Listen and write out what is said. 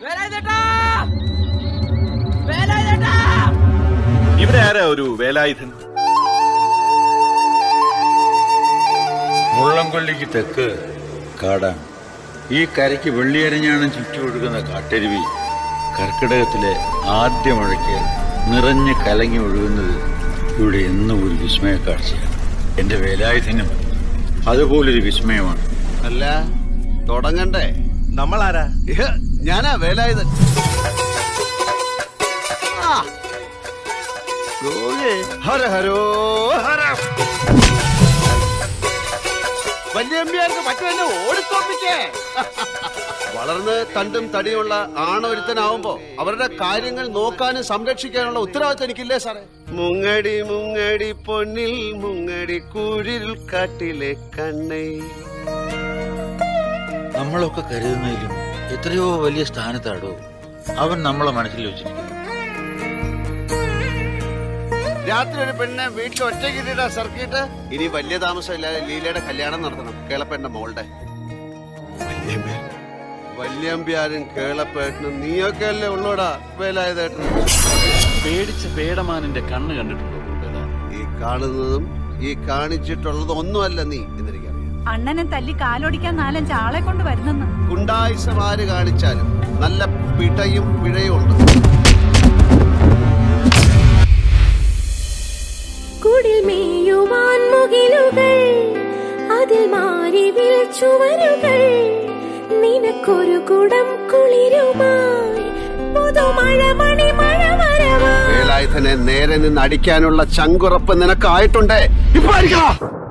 ഇവിടെ ആരാ ഒരു വേലായുധൻ മുള്ളംകൊല്ലിക്ക് തെക്ക് കാടാണ് ഈ കരയ്ക്ക് വെള്ളിയരഞ്ഞാണ് ചുറ്റുമൊഴുകുന്ന കാട്ടരുവി കർക്കിടകത്തിലെ ആദ്യ മഴയ്ക്ക് നിറഞ്ഞ് കലങ്ങി ഒഴുകുന്നത് ഇവിടെ എന്നും ഒരു വിസ്മയ കാഴ്ചയാണ് എന്റെ വേലായുധനും അതുപോലൊരു വിസ്മയമാണ് അല്ല തുടങ്ങണ്ടേ നമ്മളാരാ ഇഹ്, ഞാനാ വേലായുധൻ ആ. ഗോവേ. ഹര ഹരോ ഹര വല്യമ്പിയാർക്ക് പറ്റുമെന്നെ ഓടിത്തോപ്പിക്കേ വളർന്ന് തണ്ടും തടിയുള്ള ആണൊരുത്തനാവുമ്പോ അവരുടെ കാര്യങ്ങൾ നോക്കാനും സംരക്ഷിക്കാനുള്ള ഉത്തരവാദിത്തം എനിക്കില്ലേ സാറേ മുങ്ങടി മുങ്ങടി പൊന്നിൽ മുങ്ങടി കുഴിൽ കാട്ടിലെ കണ്ണേ നമ്മളൊക്കെ കരുതുന്നതിലും എത്രയോ വലിയ സ്ഥാനത്താടോ അവൻ നമ്മളെ മനസ്സിൽ വെച്ചിരിക്കുന്നു രാത്രി ഒരു പെണ്ണെ വീട്ടിൽ ഒറ്റയ്ക്ക് ഇട്ടിട്ടാ സർക്കിട്ട് ഇനി വലിയ താമസമില്ലാതെ ലീലയുടെ കല്യാണം നടത്തണം കേളപ്പേട്ടന്റെ മോളുടെ വല്യമ്പ്യാർ. വല്യമ്പ്യാരും കേളപ്പേട്ടനും നീയൊക്കെ അല്ലേ ഉള്ളൂടാ വേലായുധേട്ടൻ പേടിച്ച പേടമാനിന്റെ കണ്ണ് കണ്ടിട്ടുണ്ടോ കൂട്ടുകാരാ? ഈ കാണുന്നതും ഈ കാണിച്ചിട്ടുള്ളതും ഒന്നുമല്ല നീ എന്നെനിക്കറിയാം അണ്ണനെ തല്ലി കാലോടിക്കാൻ നാലഞ്ച് ആളെ കൊണ്ട് വരുന്നെന്ന് ഗുണ്ടായുസം ആര് കാണിച്ചാലും നല്ല പിടയും പിഴയും ഉണ്ട് കുടിൽ മേയുവാൻ മുകിലുകൾ അതിൽ മാറി ചുവരുകൾ നിനക്കൊരു കുടം കുളിരുമായി പുതുമഴ മണി മഴ വരവാ വേലായുധനെ നേരെ നിന്ന് അടിക്കാനുള്ള ചങ്കുറപ്പ് നിനക്കായിട്ടുണ്ടേ ഇപ്പൊ അടിക്കണോ